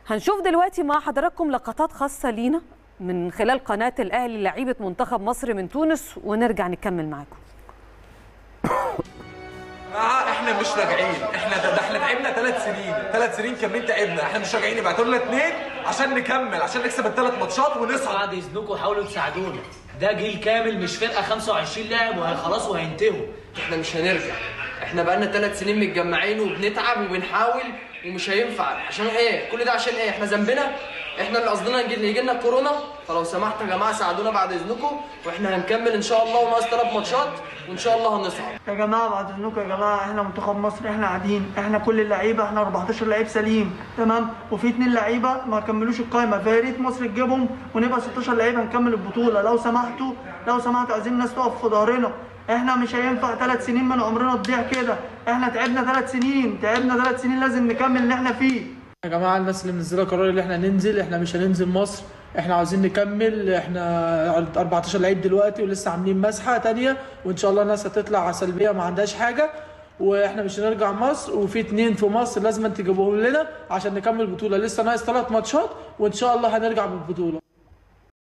هنشوف دلوقتي مع حضراتكم لقطات خاصة لينا من خلال قناة الأهلي لعيبة منتخب مصر من تونس ونرجع نكمل معاكم جماعه احنا مش راجعين احنا ده, ده احنا تعبنا ثلاث سنين ثلاث سنين كاملين تعبنا احنا مش راجعين يبعتوا لنا اثنين عشان نكمل عشان نكسب الثلاث ماتشات ونصعد بعد اذنكم حاولوا تساعدونا ده جيل كامل مش فرقه 25 لاعب وخلاص وهينتهوا احنا مش هنرجع احنا بقالنا ثلاث سنين متجمعين وبنتعب وبنحاول ومش هينفع عشان ايه كل ده عشان ايه احنا ذنبنا احنا اللي قصدنا يجي يجي لنا الكورونا فلو سمحتوا يا جماعه ساعدونا بعد اذنكم واحنا هنكمل ان شاء الله وناقص ثلاث ماتشات وان شاء الله هنصعد يا جماعه بعد اذنكم يا جماعه احنا منتخب مصر احنا قاعدين احنا كل اللعيبه احنا 14 لعيب سليم تمام وفي اثنين لعيبه ما كملوش القائمه فيا ريت مصر تجيبهم ونبقى 16 لعيب هنكمل البطوله لو سمحتوا لو سمحتوا عايزين الناس تقف في ظهرنا احنا مش هينفع ثلاث سنين من عمرنا تضيع كده احنا تعبنا ثلاث سنين تعبنا ثلاث سنين لازم نكمل اللي احنا فيه يا جماعه الناس اللي منزله قرار اللي احنا ننزل احنا مش هننزل مصر احنا عاوزين نكمل احنا 14 لعيب دلوقتي ولسه عاملين مسحه تانية وان شاء الله الناس هتطلع سلبيه ما عندهاش حاجه واحنا مش هنرجع مصر وفي اتنين في مصر لازم تجيبوهم لنا عشان نكمل البطوله لسه ناقص ثلاث ماتشات وان شاء الله هنرجع بالبطوله